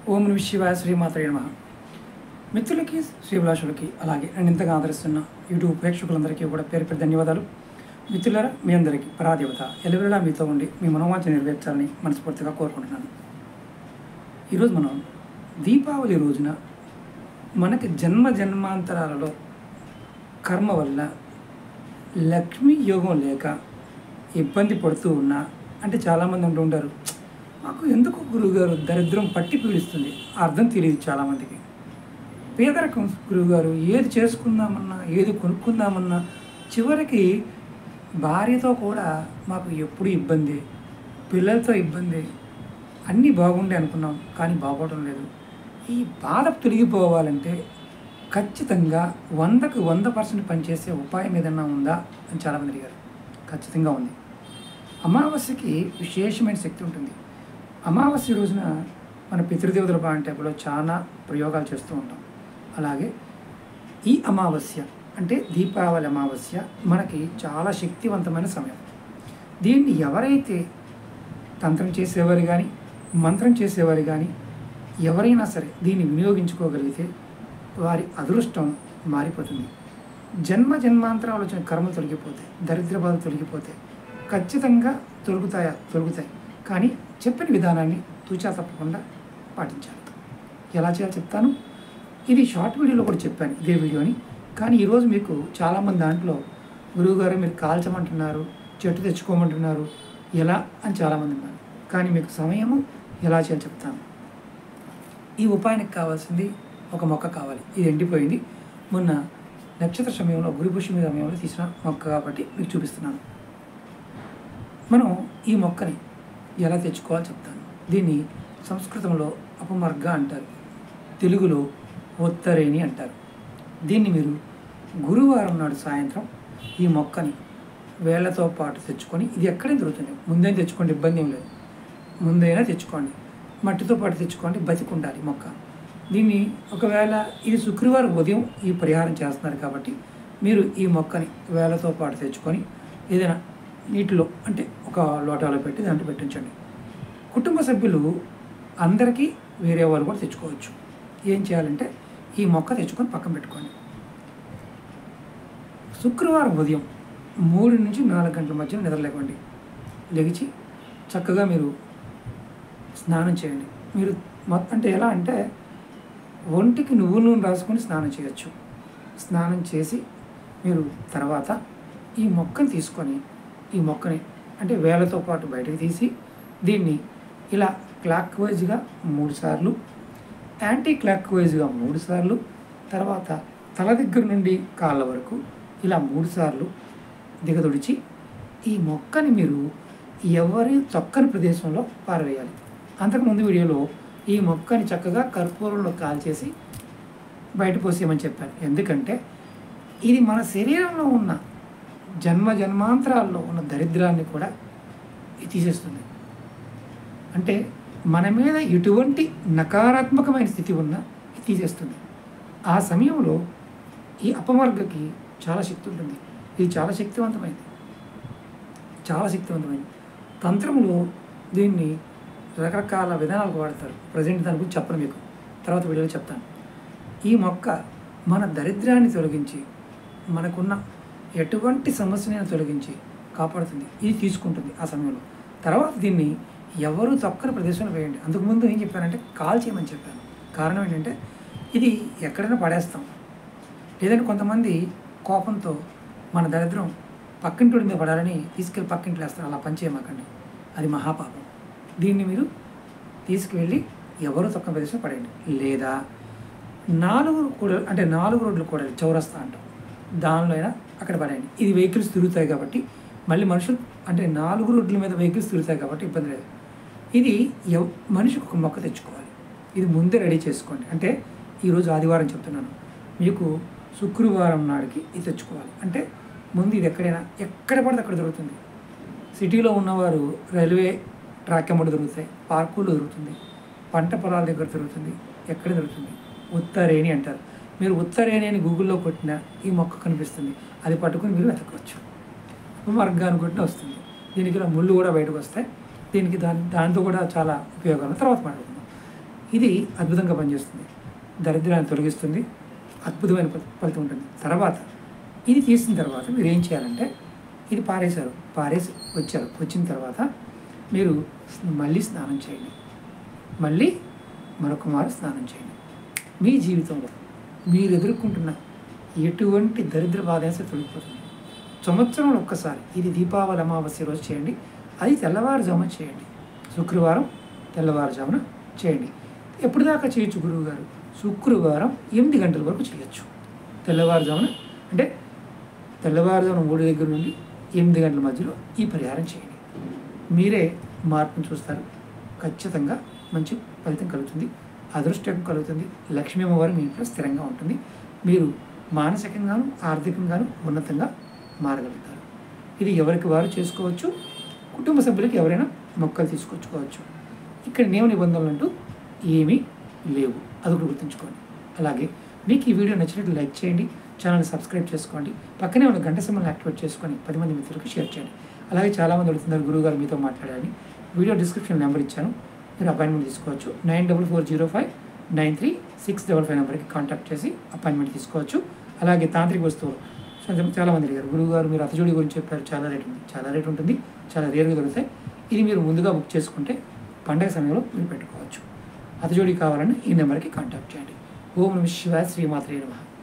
ఓం నమ శివాయ శ్రీమాత్రే నమ మిత్రులకి శ్రీభిలాషులకి అలాగే నన్ను ఇంతగా ఆదరిస్తున్న యూట్యూబ్ ప్రేక్షకులందరికీ కూడా పేరు పేరు ధన్యవాదాలు మిత్రులారా మీ అందరికీ పరాదేవత ఎల్లవేళలా మీతో ఉండి మీ మనోవాంఛ నెరవేర్చాలని మనస్ఫూర్తిగా కోరుకుంటున్నాను ఈరోజు మనం దీపావళి రోజున మనకి జన్మ జన్మాంతరాలలో కర్మ వల్ల లక్ష్మీ యోగం లేక ఇబ్బంది పడుతూ ఉన్నా అంటే చాలామంది అంటూ ఉంటారు మాకు ఎందుకు గురువుగారు దరిద్రం పట్టి పీడిస్తుంది అర్థం తెలియదు చాలామందికి పేదరికం గురువుగారు ఏది చేసుకుందామన్నా ఏది కొనుక్కుందామన్నా చివరికి భార్యతో కూడా మాకు ఎప్పుడు ఇబ్బంది పిల్లలతో ఇబ్బంది అన్నీ బాగుండే అనుకున్నాం కానీ బాగోవడం లేదు ఈ బాధ తొలగిపోవాలంటే ఖచ్చితంగా వందకు వంద పర్సెంట్ పనిచేసే ఉపాయం ఏదన్నా ఉందా అని చాలామంది అడిగారు ఖచ్చితంగా ఉంది అమావాస్యకి విశేషమైన శక్తి ఉంటుంది అమావాస్య రోజున మన పితృదేవతల పాలన టైపులో చాలా ప్రయోగాలు చేస్తూ ఉంటాం అలాగే ఈ అమావాస్య అంటే దీపావళి అమావాస్య మనకి చాలా శక్తివంతమైన సమయం దీన్ని ఎవరైతే తంత్రం చేసేవారు కానీ మంత్రం చేసేవారు కానీ ఎవరైనా సరే దీన్ని వినియోగించుకోగలిగితే వారి అదృష్టం మారిపోతుంది జన్మ జన్మాంతరాలు వచ్చిన కర్మలు తొలగిపోతాయి దరిద్ర బాధలు తొలగిపోతాయి ఖచ్చితంగా తొలుగుతాయా తొలుగుతాయి కానీ చెప్పిన విధానాన్ని తూచా తప్పకుండా పాటించాలి ఎలా చేయాలో చెప్తాను ఇది షార్ట్ వీడియోలో కూడా చెప్పాను ఇదే వీడియోని కానీ ఈరోజు మీకు చాలామంది దాంట్లో గురువుగారు మీరు కాల్చమంటున్నారు చెట్టు తెచ్చుకోమంటున్నారు ఎలా అని చాలామంది ఉన్నారు కానీ మీకు సమయము ఎలా చేయాలో చెప్తాను ఈ ఉపాయానికి కావాల్సింది ఒక మొక్క కావాలి ఇది ఎండిపోయింది మొన్న నక్షత్ర సమయంలో గురు పుష్యమి సమయంలో తీసిన మొక్క కాబట్టి మీకు చూపిస్తున్నాను మనం ఈ మొక్కని ఎలా తెచ్చుకోవాలో చెప్తాను దీన్ని సంస్కృతంలో అపమర్గ అంటారు తెలుగులో ఒత్తరేణి అంటారు దీన్ని మీరు గురువారం నాడు సాయంత్రం ఈ మొక్కని వేళ్లతో పాటు తెచ్చుకొని ఇది ఎక్కడే దొరుకుతుంది ముందే తెచ్చుకోండి ఇబ్బంది ఏం లేదు ముందైనా తెచ్చుకోండి మట్టితో పాటు తెచ్చుకోండి బతికుండాలి మొక్క దీన్ని ఒకవేళ ఇది శుక్రవారం ఉదయం ఈ పరిహారం చేస్తున్నారు కాబట్టి మీరు ఈ మొక్కని వేళ్లతో పాటు తెచ్చుకొని ఏదైనా నీటిలో అంటే ఒక లోటాలో పెట్టి దాంట్లో పెట్టించండి కుటుంబ సభ్యులు అందరికీ వేరే వాళ్ళు కూడా తెచ్చుకోవచ్చు ఏం చేయాలంటే ఈ మొక్క తెచ్చుకొని పక్కన పెట్టుకోండి శుక్రవారం ఉదయం మూడు నుంచి నాలుగు గంటల మధ్యలో నిద్రలేకండి లెగిచి చక్కగా మీరు స్నానం చేయండి మీరు మొత్తం అంటే ఎలా అంటే ఒంటికి నువ్వుల నూనె రాసుకొని స్నానం చేయొచ్చు స్నానం చేసి మీరు తర్వాత ఈ మొక్కని తీసుకొని ఈ మొక్కని అంటే వేలతో పాటు బయటకు తీసి దీన్ని ఇలా క్లాక్ వైజ్గా మూడు సార్లు యాంటీ క్లాక్ వైజ్గా మూడు సార్లు తర్వాత తల దగ్గర నుండి కాళ్ళ వరకు ఇలా మూడు సార్లు దిగదొడిచి ఈ మొక్కని మీరు ఎవరి తొక్కని ప్రదేశంలో పారవేయాలి అంతకుముందు వీడియోలో ఈ మొక్కని చక్కగా కర్పూరంలో కాల్చేసి బయట పోసేయమని చెప్పాను ఎందుకంటే ఇది మన శరీరంలో ఉన్న జన్మ జన్మాంతరాల్లో ఉన్న దరిద్రాన్ని కూడా ఇది తీసేస్తుంది అంటే మన మీద ఎటువంటి నకారాత్మకమైన స్థితి ఉన్నా ఇది తీసేస్తుంది ఆ సమయంలో ఈ అపవర్గకి చాలా శక్తి ఉంటుంది ఇది చాలా శక్తివంతమైంది చాలా శక్తివంతమైంది తంత్రంలో దీన్ని రకరకాల విధానాలకు వాడతారు ప్రజెంట్ దాని గురించి చెప్పను మీకు తర్వాత వీడియోలో చెప్తాను ఈ మొక్క మన దరిద్రాన్ని తొలగించి మనకున్న ఎటువంటి సమస్యనైనా తొలగించి కాపాడుతుంది ఇది తీసుకుంటుంది ఆ సమయంలో తర్వాత దీన్ని ఎవరు తొక్కని ప్రదేశంలో వేయండి అంతకుముందు ఏం చెప్పానంటే కాల్ చేయమని చెప్పాను కారణం ఏంటంటే ఇది ఎక్కడైనా పడేస్తాం లేదంటే కొంతమంది కోపంతో మన దరిద్రం పక్కింటి మీద పడాలని తీసుకెళ్ళి పక్కింట్లో వేస్తారు అలా పని చేయమాకండి అది మహాపాపం దీన్ని మీరు తీసుకువెళ్ళి ఎవరు తక్కువ ప్రదేశం పడేయండి లేదా నాలుగు కూడా అంటే నాలుగు రోడ్లు కూడా చౌరస్తా అంటాం దానిలో అయినా అక్కడ పడేయండి ఇది వెహికల్స్ తిరుగుతాయి కాబట్టి మళ్ళీ మనుషులు అంటే నాలుగు రోడ్ల మీద వెహికల్స్ తిరుగుతాయి కాబట్టి ఇబ్బంది లేదు ఇది ఎవ్ మనిషికి ఒక మొక్క తెచ్చుకోవాలి ఇది ముందే రెడీ చేసుకోండి అంటే ఈరోజు ఆదివారం చెప్తున్నాను మీకు శుక్రవారం నాడికి ఇది తెచ్చుకోవాలి అంటే ముందు ఇది ఎక్కడైనా ఎక్కడ పడితే అక్కడ దొరుకుతుంది సిటీలో ఉన్నవారు రైల్వే ట్రాక్ ఎమ్మడి దొరుకుతాయి పార్కుల్లో దొరుకుతుంది పంట పొలాల దగ్గర దొరుకుతుంది ఎక్కడ దొరుకుతుంది ఉత్తరేణి అంటారు మీరు ఉత్తరేణి అని గూగుల్లో కొట్టినా ఈ మొక్క కనిపిస్తుంది అది పట్టుకొని మీరు వెతకవచ్చు మార్గాన్ని కొట్టిన వస్తుంది దీనికి ఇలా ముళ్ళు కూడా బయటకు వస్తాయి దీనికి దాని దాంతో కూడా చాలా ఉపయోగాలు తర్వాత మాట్లాడుకుందాం ఇది అద్భుతంగా పనిచేస్తుంది దరిద్రాన్ని తొలగిస్తుంది అద్భుతమైన ఫలి- ఫలితం ఉంటుంది తర్వాత ఇది తీసిన తర్వాత మీరు ఏం చేయాలంటే ఇది పారేశారు పారేసి వచ్చారు వచ్చిన తర్వాత మీరు మళ్ళీ స్నానం చేయండి మళ్ళీ మరొక మారు స్నానం చేయండి మీ జీవితంలో మీరు ఎదుర్కొంటున్న ఎటువంటి దరిద్ర బాధ తొలగిపోతుంది సంవత్సరంలో ఒక్కసారి ఇది దీపావళి అమావాస్య రోజు చేయండి అది తెల్లవారుజామున చేయండి శుక్రవారం తెల్లవారుజామున చేయండి ఎప్పుడు దాకా చేయొచ్చు గురువు గారు శుక్రవారం ఎనిమిది గంటల వరకు చేయొచ్చు తెల్లవారుజామున అంటే తెల్లవారుజామున మూడు దగ్గర నుండి ఎనిమిది గంటల మధ్యలో ఈ పరిహారం చేయండి మీరే మార్పును చూస్తారు ఖచ్చితంగా మంచి ఫలితం కలుగుతుంది అదృష్టం కలుగుతుంది లక్ష్మీ అమ్మవారు మీ ఇంట్లో స్థిరంగా ఉంటుంది మీరు మానసికంగాను ఆర్థికంగాను ఉన్నతంగా మారగలుగుతారు ఇది ఎవరికి వారు చేసుకోవచ్చు కుటుంబ సభ్యులకి ఎవరైనా మొక్కలు తీసుకొచ్చుకోవచ్చు ఇక్కడ నియమ నిబంధనలు అంటూ ఏమీ లేవు అది ఒకటి గుర్తుంచుకోండి అలాగే మీకు ఈ వీడియో నచ్చినట్లు లైక్ చేయండి ఛానల్ సబ్స్క్రైబ్ చేసుకోండి పక్కనే ఉన్న గంట సింబల్ని యాక్టివేట్ చేసుకొని పది మంది మిత్రులకు షేర్ చేయండి అలాగే చాలామంది అడుగుతున్నారు గురువుగారు మీతో మాట్లాడాలని వీడియో డిస్క్రిప్షన్ నెంబర్ ఇచ్చాను మీరు అపాయింట్మెంట్ తీసుకోవచ్చు nine double four zero five nine three six double five నెంబర్కి కాంటాక్ట్ చేసి అపాయింట్మెంట్ తీసుకోవచ్చు అలాగే తాంత్రిక వస్తువులు చాలా- చాలామంది అడిగారు గురువు గారు మీరు అతజోడి గురించి చెప్పారు చాలా రేట్ ఉంది చాలా రేట్ ఉంటుంది చాలా రేరుగా దొరుకుతాయి ఇది మీరు ముందుగా బుక్ చేసుకుంటే పండగ సమయంలో మీరు పెట్టుకోవచ్చు అతజోడి కావాలని ఈ నెంబర్కి కాంటాక్ట్ చేయండి ఓం నమ శివాయ శ్రీమాత్రే నమః